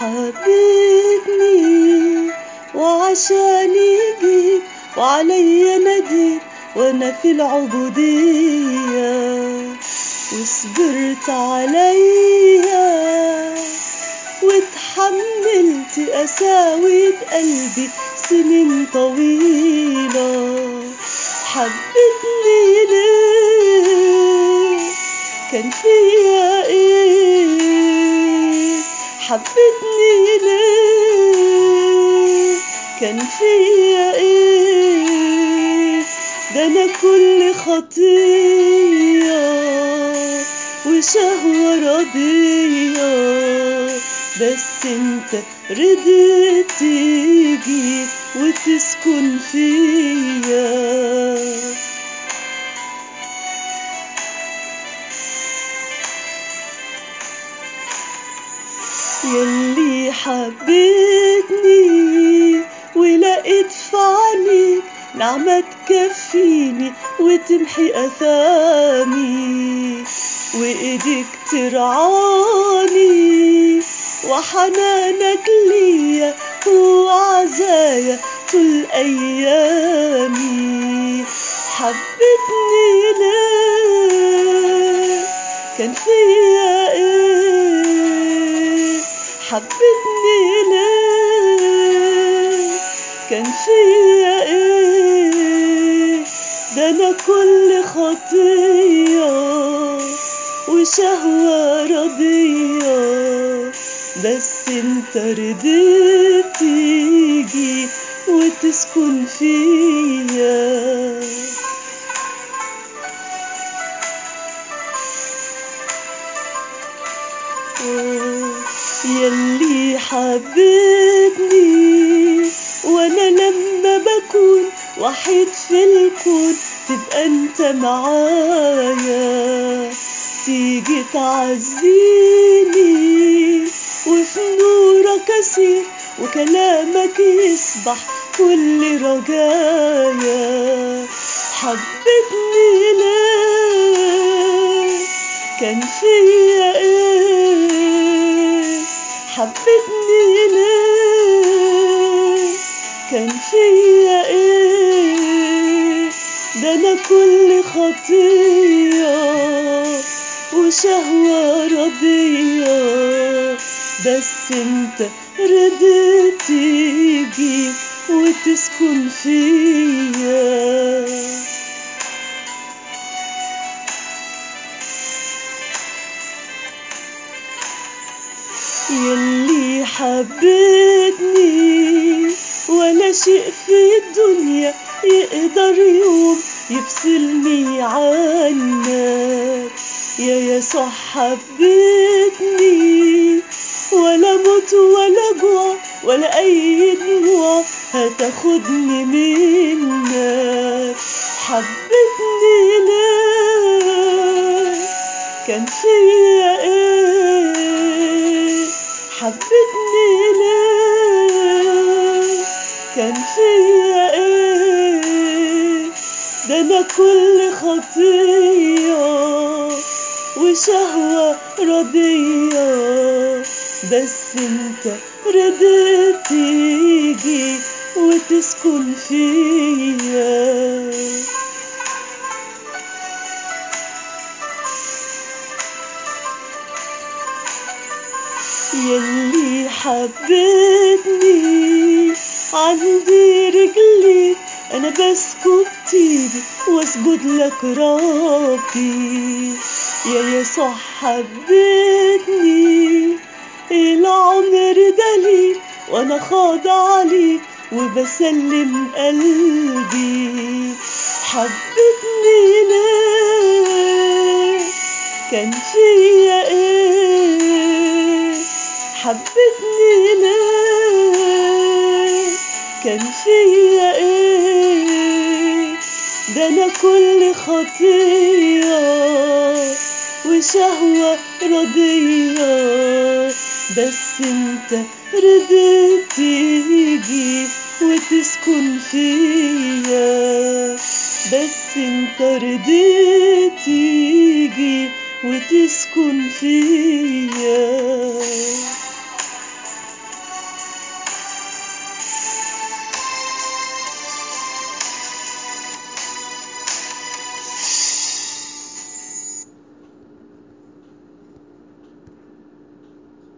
حبيتني وعشاني جيت وعليا نديت وانا في العبودية وصبرت عليا وتحملت قساوة قلبي سنين طويلة حبتني ليه كان فيا ايه حبتني ليه كان فيا ايه ده انا كل خطية وشهوة رضية بس انت رضيت تيجي وتسكن فيا يلي حبيتني ولقيت في عينيك نعمة تكفيني وتمحي أثامي وإيديك ترعاني وحنانك ليا هو عزايا طول أيامي حبتني ليه كان فيا ايه حبتني ليه كان فيا ايه ده انا كل خطية وشهوة رضية بس انت رضيت تيجي وتسكن فيا يلي حبيتني وانا لما بكون وحيد في الكون تبقى انت معايا تيجي تعزيني وفي نورك اسير وكلامك يسبح كل رجايا حبتني ليه كان فيا ايه حبتني ليه كان فيا ايه ده انا كل خطية وشهوة رضية بس انت رضيت تيجي وتسكن فيا يلي حبيتني ولا شيء في الدنيا يقدر يوم يفصلني عنك يا يسوع حبيتني ولا موت ولا جوع ولا اي دموع هتاخدني منك حبيتني ليه كان فيا ايه حبيتني ليه كان فيا ايه ده انا كل خطية وشهوة رضية بس انت رضيت تيجي وتسكن فيا يلي حبيتني عندي رجلي انا بسكب تيجي واسجد لك ربي يا يسوع حبيتني العمر دليل وانا خاضع ليك وبسلم قلبي حبيتني ليه كان فيا ايه حبيتني ليه كان فيا ايه ده انا كل خطية وشهوة رضية بس انت رضيت تيجي وتسكن فيا بس انت رضيت تيجي وتسكن فيا